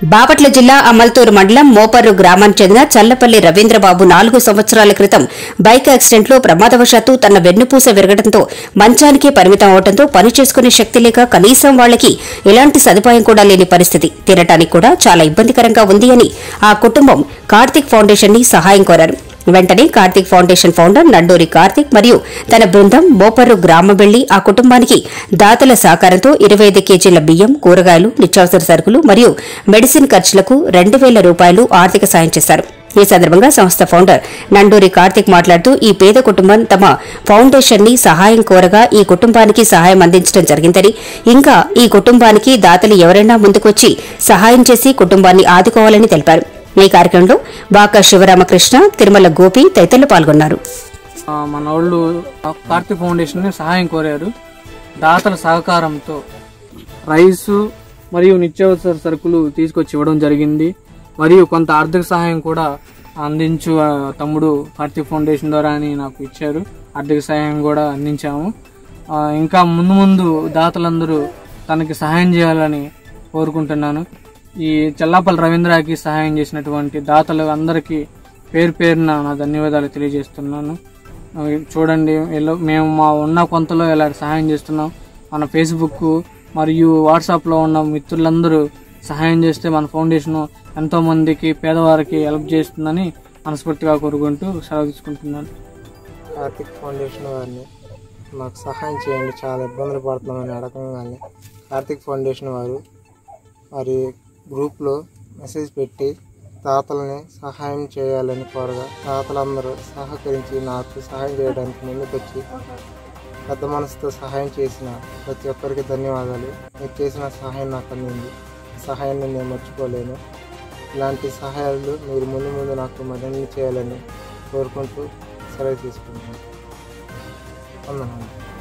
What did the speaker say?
బాపట్ల జిల్లా అమల్తూరు మండలం మోపర్రు గ్రామానికి చెందిన చల్లపల్లి రవీంద్రబాబు నాలుగు సంవత్సరాల క్రితం బైక్ యాక్సిడెంట్లో ప్రమాదవశాత్తు తన వెన్నుపూస విరగడంతో మంచానికే పరిమితం అవడంతో పని చేసుకునే శక్తి లేక కనీసం వాళ్లకి ఎలాంటి సదుపాయం కూడా లేని పరిస్థితి తినటానికి కూడా చాలా ఇబ్బందికరంగా ఉంది అని ఆ కుటుంబం కార్తిక్ ఫౌండేషన్ ని సహాయం కోరారు వెంటనే కార్తిక్ ఫౌండేషన్ ఫౌండర్ నండూరి కార్తిక్ మరియు తన బృందం మోపర్రు గ్రామం వెళ్లి ఆ కుటుంబానికి దాతల సహకారంతో ఇరవై ఐదు కేజీల బియ్యం కూరగాయలు నిత్యావసర సరుకులు మరియు మెడిసిన్ ఖర్చులకు రెండు వేల రూపాయలు ఆర్థిక సాయం చేశారు ఈ సందర్భంగా సంస్థ ఫౌండర్ నండూరి కార్తిక్ మాట్లాడుతూ ఈ పేద కుటుంబం తమ ఫౌండేషన్ ని సహాయం కోరగా ఈ కుటుంబానికి సహాయం అందించడం జరిగిందని ఇంకా ఈ కుటుంబానికి దాతలు ఎవరైనా ముందుకొచ్చి సహాయం చేసి కుటుంబాన్ని ఆదుకోవాలని తెలిపారు ఈ కార్యక్రమంలో బాకా శివరామకృష్ణ తిరుమల గోపి తదితరులు పాల్గొన్నారు ఆ, మన వాళ్ళు కార్తీక్ ఫౌండేషన్ సహాయం కోరారు దాతల సహకారంతో రైసు మరియు నిత్యావసర సరుకులు తీసుకొచ్చి ఇవ్వడం జరిగింది మరియు కొంత ఆర్థిక సహాయం కూడా అందించు ఆ, తమ్ముడు కార్తీక్ ఫౌండేషన్ ద్వారా అని నాకు ఇచ్చారు ఆర్థిక సహాయం కూడా అందించాము ఆ, ఇంకా ముందు ముందు దాతలందరూ తనకి సహాయం చేయాలని కోరుకుంటున్నాను ఈ చెల్లాపల్లి రవీంద్రకి సహాయం చేసినటువంటి దాతలు అందరికీ పేరు పేరున నా ధన్యవాదాలు తెలియజేస్తున్నాను ఆ, చూడండి ఇలా మేము మా ఉన్న కొంతలో ఇలా సహాయం చేస్తున్నాం మన ఫేస్బుక్ మరియు వాట్సాప్లో ఉన్న మిత్రులందరూ సహాయం చేస్తే మన ఫౌండేషన్ ఎంతో మందికి పేదవారికి హెల్ప్ చేస్తుందని మనస్ఫూర్తిగా కోరుకుంటూ సెలవు తీసుకుంటున్నాను కార్తిక్ ఫౌండేషన్ వారిని మాకు సహాయం చేయండి చాలా ఇబ్బందులు పడుతున్నామని అడగంగానే కార్తిక్ ఫౌండేషన్ వారు వారి గ్రూప్లో మెసేజ్ పెట్టి తాతల్ని సహాయం చేయాలని కోరగా తాతలందరూ సహకరించి నాకు సహాయం చేయడానికి ముందుకొచ్చి పెద్ద మనసుతో సహాయం చేసిన ప్రతి ఒక్కరికి ధన్యవాదాలు మీరు చేసిన సహాయం నాకు అందింది సహాయాన్ని నేను మర్చిపోలేను ఇలాంటి సహాయాలు మీరు ముందు ముందు నాకు మరిన్ని చేయాలని కోరుకుంటూ సెలవు తీసుకుంటున్నాను వందనాలు